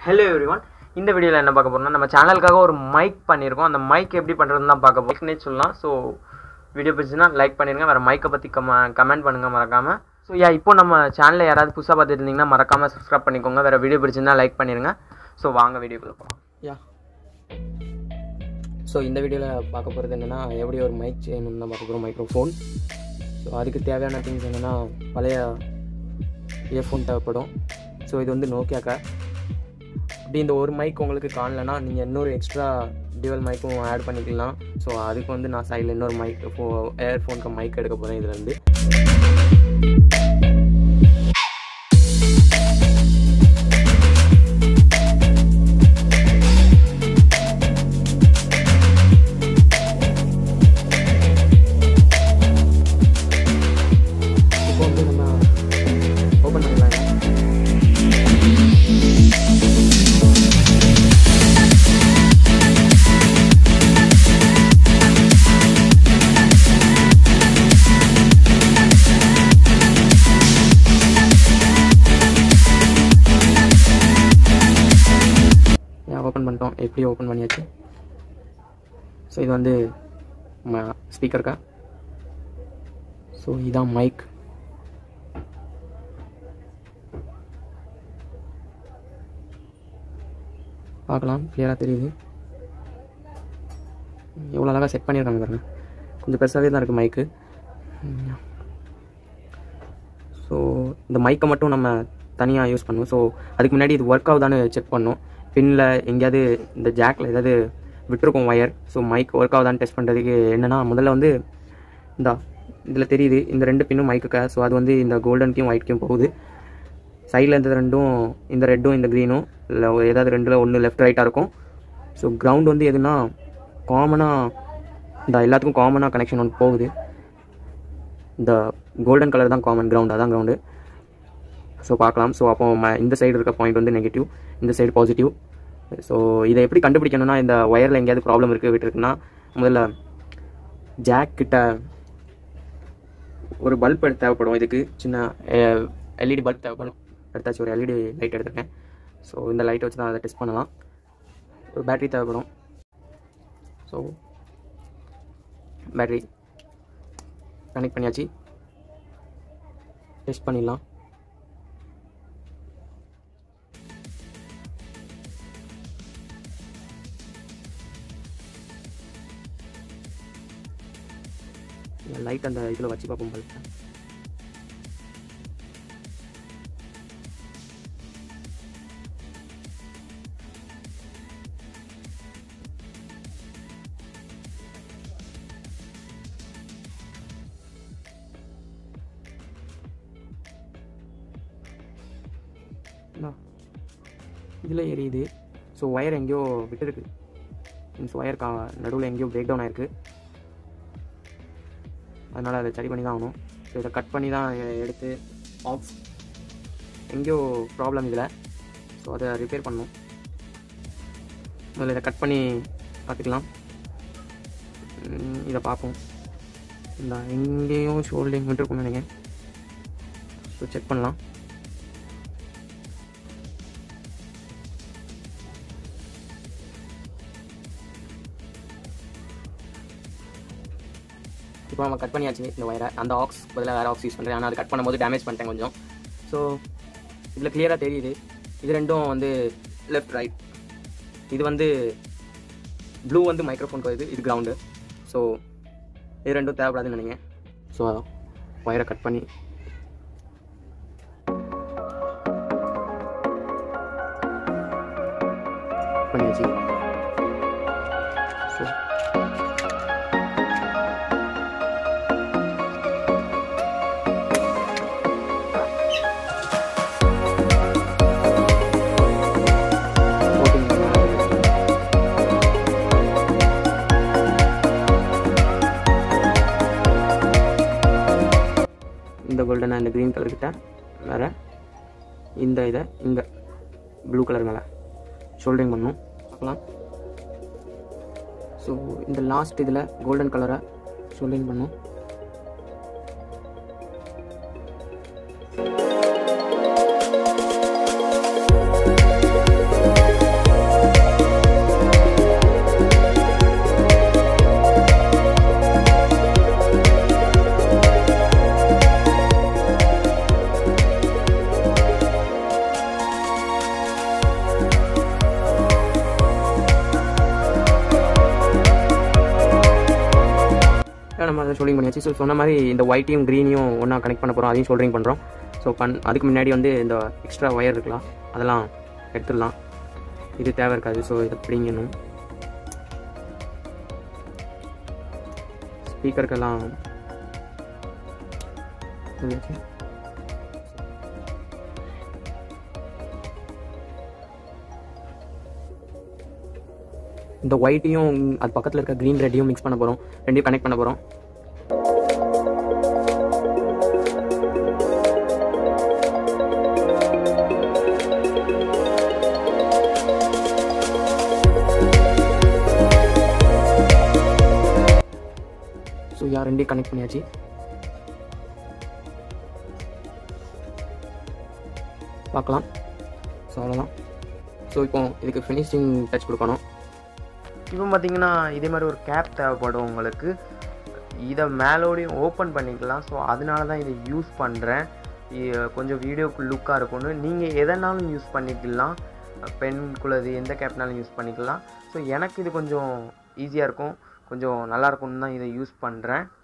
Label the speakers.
Speaker 1: hello everyone இந்த வீடியோவில் என்ன பார்க்க போறோம்னா நம்ம சேனலுக்காக ஒரு மைக் பண்ணியிருக்கோம் அந்த மைக் எப்படி பண்ணுறதுன்னு தான் பார்க்க போகிறோம்னே சொல்லலாம் ஸோ வீடியோ பிடிச்சுன்னா லைக் பண்ணிடுங்க வேறு மைக்கை பற்றி கம கமெண்ட் பண்ணுங்கள் மறக்காமல் ஸோ யா இப்போ நம்ம சேனலில் யாராவது புதுசாக பார்த்துட்டு இருந்தீங்கன்னா மறக்காமல் சப்ஸ்கிரைப் பண்ணிக்கோங்க வேறு வீடியோ பிடிச்சிருந்தா லைக் பண்ணிடுங்க ஸோ வாங்க வீடியோக்குள்ளே போகலாம் யா ஸோ இந்த வீடியோவில் பார்க்க போகிறது என்னென்னா எப்படி ஒரு மைக் செய்யணும்னு தான் பார்க்க போகிறோம் மைக்ரோஃபோன் ஸோ அதுக்கு தேவையான திங்ஸ் என்னென்னா பழைய இயர்ஃபோன் தேவைப்படும் ஸோ இது வந்து நோக்கியாக்கா அப்படி இந்த ஒரு மைக் உங்களுக்கு காணலனா நீங்கள் இன்னொரு எக்ஸ்ட்ரா டியூவல் மைக்கும் ஆட் பண்ணிக்கலாம் ஸோ அதுக்கு வந்து நான் சைடில் இன்னொரு மைக் ஃபோ இயர்ஃபோனுக்கு மைக் எடுக்க போகிறேன் இதுலேருந்து இப்போ வந்து நம்ம ஓப்பன் பண்ணிடலாங்க ஓப்பன் பண்ணிட்டோம் எப்படி ஓப்பன் பண்ணியாச்சு ஸோ இது வந்து ஸ்பீக்கருக்கா ஸோ இதான் மைக் பார்க்கலாம் கிளியராக தெரியுது எவ்வளோ அழகாக செட் பண்ணியிருக்காங்க பாருங்க கொஞ்சம் பெருசாகவே தான் இருக்குது மைக்கு ஸோ இந்த மைக்கை மட்டும் நம்ம தனியாக யூஸ் பண்ணுவோம் ஸோ அதுக்கு முன்னாடி இது ஒர்க் ஆகுதான்னு செக் பண்ணோம் பின்னில் எங்கேயாவது இந்த ஜாக்கில் ஏதாவது விட்டுருக்கோம் ஒயர் ஸோ மைக் ஒர்க் ஆகுதான்னு டெஸ்ட் பண்ணுறதுக்கு என்னென்னா முதல்ல வந்து இந்தா இதில் தெரியுது இந்த ரெண்டு பின்னும் மைக்குக்கா ஸோ அது வந்து இந்த கோல்டனுக்கும் ஒயிட்க்கும் போகுது சைடில் இந்த ரெண்டும் இந்த ரெட்டும் இந்த க்ரீனும் இல்லை ஏதாவது ரெண்டில் ஒன்று லெஃப்ட் ரைட்டாக இருக்கும் ஸோ கிரவுண்ட் வந்து எதுனா காமனாக இந்த எல்லாத்துக்கும் காமனாக கனெக்ஷன் ஒன்று போகுது இந்த கோல்டன் கலர் தான் காமன் கிரவுண்ட் அதான் கிரவுண்டு ஸோ பார்க்கலாம் ஸோ அப்போ ம இந்த சைடு இருக்க பாயிண்ட் வந்து நெகட்டிவ் இந்த சைடு பாசிட்டிவ் ஸோ இதை எப்படி கண்டுபிடிக்கணும்னா இந்த ஒயரில் எங்கேயாவது ப்ராப்ளம் இருக்குது விட்டுருக்குன்னா முதல்ல ஜாக் கிட்ட ஒரு பல்ப் எடுத்து தேவைப்படும் இதுக்கு சின்ன எல்இடி பல்ப் தேவைப்படும் எடுத்தாச்சு ஒரு எல்இடி லைட் எடுத்திருக்கேன் ஸோ இந்த லைட் வச்சு தான் அதை டெஸ்ட் பண்ணலாம் ஒரு பேட்டரி தேவைப்படும் ஸோ பேட்டரி கனெக்ட் பண்ணியாச்சு டெஸ்ட் பண்ணிடலாம் லைட் அந்த இதில் வச்சு பார்ப்போம் பல்ப் இதில் எரியுது ஸோ ஒயர் எங்கேயோ விட்டுருக்கு மீன்ஸ் ஒயர் கா நடுவில் எங்கேயோ பிரேக் டவுன் ஆயிருக்கு அதனால் அதை சரி பண்ணி தான் ஆகணும் ஸோ இதை கட் பண்ணி தான் எ- எடுத்து ஆஃப் எங்கேயோ ப்ராப்ளம் இதில் ஸோ அதை ரிப்பேர் பண்ணணும் முதல்ல இதை கட் பண்ணி பார்த்துக்கலாம் ம், இதை பார்ப்போம் இந்த எங்கேயும் ஷோல்டிங் விட்டுருக்கும்னு நினைக்கிறேன் ஸோ செக் பண்ணலாம் இப்போ நம்ம கட் பண்ணியாச்சு இந்த ஒயரை அந்த ஆக்ஸ் பதிலாக வேறு ஆக்ஸ் யூஸ் பண்ணுறேன் ஆனால் அது கட் பண்ணும்போது டேமேஜ் பண்ணிட்டேன் கொஞ்சம் ஸோ இதில் கிளியராக தெரியுது இது ரெண்டும் வந்து லெஃப்ட் ரைட் இது வந்து ப்ளூ வந்து மைக்ரோஃபோன் இது இது கிரவுண்டு ஸோ இது ரெண்டும் தேவைப்படாதுன்னு நினைக்கிறேன் ஸோ ஒயரை கட் பண்ணி பண்ணியாச்சு ஸோ ஓகேங்க இந்த கோல்டனாக இந்த க்ரீன் கலர் கிட்ட வேறு இந்த இதை இங்கே ப்ளூ கலர் மேலே ஷோல்டரிங் பண்ணணும் பார்க்கலாம் ஸோ இந்த லாஸ்ட் இதில் கோல்டன் கலரை ஷோல்டரிங் பண்ணும் ஃபைனலாக நம்ம அதை ஷோல்டிங் பண்ணியாச்சு ஸோ சொன்ன மாதிரி இந்த ஒயிட்டையும் க்ரீனையும் ஒன்றா கனெக்ட் பண்ண போகிறோம் அதையும் ஷோல்டிங் பண்ணுறோம் ஸோ பண் அதுக்கு முன்னாடி வந்து இந்த எக்ஸ்ட்ரா ஒயர் இருக்கலாம் அதெல்லாம் எடுத்துடலாம் இது தேவை இருக்காது ஸோ இதை பிடிங்கணும் ஸ்பீக்கருக்கெல்லாம் சொல்லியாச்சு இந்த ஒயிட்டையும் அது பக்கத்தில் இருக்க க்ரீன் ரெட்டையும் மிக்ஸ் பண்ண போகிறோம் ரெண்டையும் கனெக்ட் பண்ண போகிறோம் ஸோ யார் ரெண்டையும் கனெக்ட் பண்ணியாச்சு பார்க்கலாம் ஸோ அவ்வளோதான் ஸோ இப்போ இதுக்கு ஃபினிஷிங் டச் கொடுக்கணும்
Speaker 2: இப்போ பார்த்தீங்கன்னா இதே மாதிரி ஒரு கேப் தேவைப்படும் உங்களுக்கு இதை மேலோடையும் ஓப்பன் பண்ணிக்கலாம் ஸோ அதனால தான் இதை யூஸ் பண்ணுறேன் கொஞ்சம் வீடியோக்கு லுக்காக இருக்கும்னு நீங்கள் எதனாலும் யூஸ் பண்ணிக்கலாம் பெண்குள்ளது எந்த கேப்னாலும் யூஸ் பண்ணிக்கலாம் ஸோ எனக்கு இது கொஞ்சம் ஈஸியாக இருக்கும் கொஞ்சம் நல்லா இருக்கும்னு தான் இதை யூஸ் பண்ணுறேன்